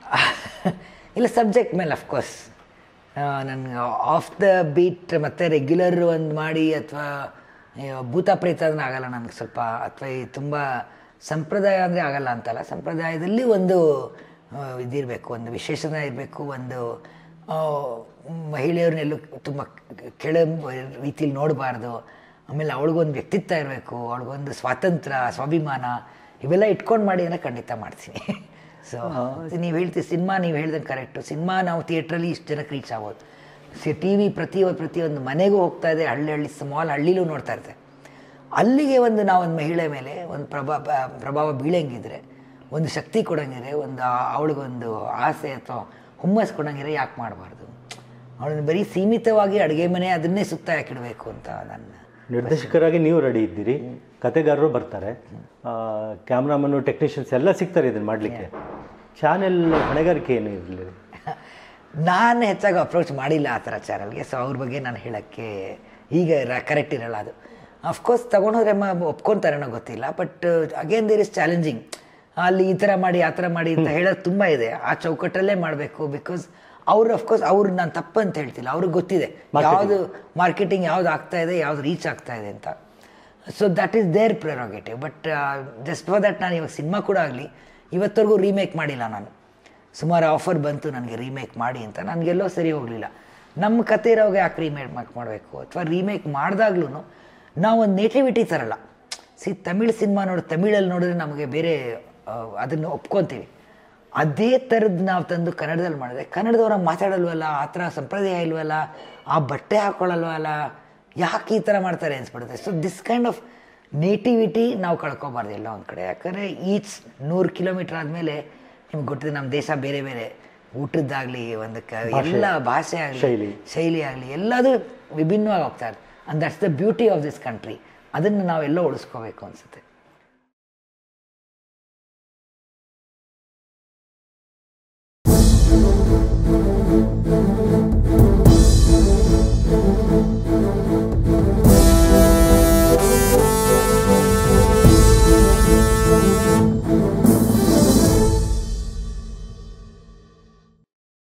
ಇಲ್ಲ ಸಬ್ಜೆಕ್ಟ್ ಮೇಲೆ ಅಫ್ಕೋರ್ಸ್ ನನಗೆ ಆಫ್ ದ ಬೀಟ್ ಮತ್ತು ರೆಗ್ಯುಲರ್ ಒಂದು ಮಾಡಿ ಅಥವಾ ಭೂತ ಪ್ರೇತ ಅಂದ್ರೆ ಆಗಲ್ಲ ನನಗೆ ಸ್ವಲ್ಪ ಅಥವಾ ಈ ತುಂಬ ಸಂಪ್ರದಾಯ ಅಂದರೆ ಆಗಲ್ಲ ಅಂತಲ್ಲ ಸಂಪ್ರದಾಯದಲ್ಲಿ ಒಂದು ಆ, ಇದಿರಬೇಕು ಒಂದು ವಿಶೇಷತೆ ಇರಬೇಕು ಒಂದು ಆ, ಮಹಿಳೆಯರನ್ನೆಲ್ಲೂ ತುಂಬ ಕೆಳ ರೀತಿಲಿ ನೋಡಬಾರ್ದು ಆಮೇಲೆ ಅವಳಿಗೊಂದು ವ್ಯಕ್ತಿತ್ವ ಇರಬೇಕು ಅವಳಿಗೊಂದು ಸ್ವಾತಂತ್ರ್ಯ ಸ್ವಾಭಿಮಾನ ಇವೆಲ್ಲ ಇಟ್ಕೊಂಡು ಮಾಡಿ ಅಂದರೆ ಖಂಡಿತ ಮಾಡ್ತೀನಿ ಸೊ ನೀವು ಹೇಳ್ತೀವಿ ಸಿನಿಮಾ ನೀವು ಹೇಳ್ದಂಗೆ ಕರೆಕ್ಟು ಸಿನಿಮಾ ನಾವು ಥಿಯೇಟ್ರಲ್ಲಿ ಇಷ್ಟು ಜನಕ್ಕೆ ರೀಚ್ ಆಗೋದು ಸಿ ಟಿ ವಿ ಪ್ರತಿಯೊಂದು ಪ್ರತಿಯೊಂದು ಮನೆಗೂ ಹೋಗ್ತಾ ಇದೆ ಹಳ್ಳಿ ಹಳ್ಳಿ ಸ್ಮಾಲ್ ಹಳ್ಳಿಲೂ ನೋಡ್ತಾ ಇರ್ತಾರೆ ಅಲ್ಲಿಗೆ ಒಂದು ನಾವು ಒಂದು ಮಹಿಳೆ ಮೇಲೆ ಒಂದು ಪ್ರಭಾ ಬ- ಪ್ರಭಾವ ಬೀಳಂಗಿದ್ರೆ ಒಂದು ಶಕ್ತಿ ಕೊಡಂಗಿದ್ರೆ ಒಂದು ಆ- ಅವಳಿಗೊಂದು ಆಸೆ ಅಥವಾ ಹುಮ್ಮಸ್ ಕೊಡಂಗಿದ್ರೆ ಯಾಕೆ ಮಾಡಬಾರ್ದು ಅವಳನ್ನು ಬರೀ ಸೀಮಿತವಾಗಿ ಅಡುಗೆ ಮನೆ ಅದನ್ನೇ ಸುತ್ತ ಯಾಕಿಡಬೇಕು ಅಂತ ನನ್ನ
ನಿರ್ದೇಶಕರಾಗಿ ನೀವು ರೆಡಿ ಇದ್ದೀರಿ ಕತೆಗಾರರು ಬರ್ತಾರೆ ಕ್ಯಾಮ್ರಾಮನ್ನು ಟೆಕ್ನಿಷಿಯನ್ಸ್ ಎಲ್ಲ ಸಿಗ್ತಾರೆ ಇದನ್ನು ಮಾಡಲಿಕ್ಕೆ ಚಾನೆಲ್ ಹೊಣೆಗಾರಿಕೆ ಏನು ಇರಲಿ
ನಾನು ಹೆಚ್ಚಾಗಿ ಅಪ್ರೋಚ್ ಮಾಡಿಲ್ಲ ಆ ಥರ ಚಾನಲ್ಗೆ ಸೊ ಅವ್ರ ಬಗ್ಗೆ ನಾನು ಹೇಳೋಕ್ಕೆ ಈಗ ಕರೆಕ್ಟ್ ಇರಲ್ಲ ಅದು ಅಫ್ಕೋರ್ಸ್ ತೊಗೊಂಡೋದ್ರೆ ಮ ಒಪ್ಕೊತಾರೇನೋ ಗೊತ್ತಿಲ್ಲ but again there is challenging ಅಲ್ಲಿ ಈ ಥರ ಮಾಡಿ ಆ ಥರ ಮಾಡಿ ಅಂತ ಹೇಳೋದು ತುಂಬ ಇದೆ ಆ ಚೌಕಟ್ಟಲ್ಲೇ ಮಾಡಬೇಕು ಬಿಕಾಸ್ ಅವ್ರು ಅಫ್ಕೋರ್ಸ್ ಅವ್ರು ನಾನು ತಪ್ಪಂತ ಹೇಳ್ತಿಲ್ಲ ಅವ್ರಿಗೆ ಗೊತ್ತಿದೆ ಯಾವುದು ಮಾರ್ಕೆಟಿಂಗ್ ಯಾವ್ದು ಆಗ್ತಾ ಇದೆ ಯಾವ್ದು ರೀಚ್ ಆಗ್ತಾ ಇದೆ ಅಂತ so that is their prerogative but just for that ನಾನು ಇವಾಗ ಸಿನಿಮಾ ಕೂಡ ಆಗಲಿ ಇವತ್ತವರೆಗೂ ರೀಮೇಕ್ ಮಾಡಿಲ್ಲ ನಾನು ಸುಮಾರು ಆಫರ್ ಬಂತು ನನಗೆ ರೀಮೇಕ್ ಮಾಡಿ ಅಂತ ನನಗೆಲ್ಲೋ ಸರಿ ಹೋಗಲಿಲ್ಲ ನಮ್ಮ ಕತೆ ಇರೋವಾಗ ಯಾಕೆ ರೀಮೇಕ್ ಮಾಡಬೇಕು ಅಥವಾ ರೀಮೇಕ್ ಮಾಡಿದಾಗ್ಲೂ ನಾವು ಒಂದು ನೇಟಿವಿಟಿ ತರಲ್ಲ ಸಿ ತಮಿಳ್ ಸಿನಿಮಾ ನೋಡಿ ತಮಿಳಲ್ಲಿ ನೋಡಿದ್ರೆ ನಮಗೆ ಬೇರೆ ಆ, ಅದನ್ನು ಒಪ್ಕೊತೀವಿ ಅದೇ ಥರದ್ದು ನಾವು ತಂದು ಕನ್ನಡದಲ್ಲಿ ಮಾಡಿದ್ರೆ ಕನ್ನಡದವ್ರ ಮಾತಾಡಲ್ವಲ್ಲ ಆ ಥರ ಸಂಪ್ರದಾಯ ಇಲ್ವಲ್ಲ ಆ ಬಟ್ಟೆ ಹಾಕೊಳ್ಳಲ್ವಲ್ಲ ಯಾಕೆ ಈ ಥರ ಮಾಡ್ತಾರೆ ಅನ್ಸ್ಬಿಡುತ್ತೆ so this kind of nativity ನಾವು ಕಳ್ಕೊಬಾರ್ದು ಎಲ್ಲ ಒಂದು ಕಡೆ ಯಾಕಂದರೆ ಈಚ್ ನೂರು ಕಿಲೋಮೀಟ್ರ್ ಆದಮೇಲೆ ನಿಮ್ಗೆ ಗೊತ್ತಿದೆ ನಮ್ಮ ದೇಶ ಬೇರೆ ಬೇರೆ ಊಟದ್ದಾಗಲಿ ಒಂದು ಕ ಎಲ್ಲ ಭಾಷೆ ಆಗಲಿ
ಶೈಲಿ.
ಶೈಲಿ ಆಗಲಿ ಎಲ್ಲದೂ ವಿಭಿನ್ನವಾಗಿ ಹೋಗ್ತಾ ಇದೆ and that's the beauty of this country ಅದನ್ನು ನಾವೆಲ್ಲ ಉಳಿಸ್ಕೋಬೇಕು ಅನಿಸುತ್ತೆ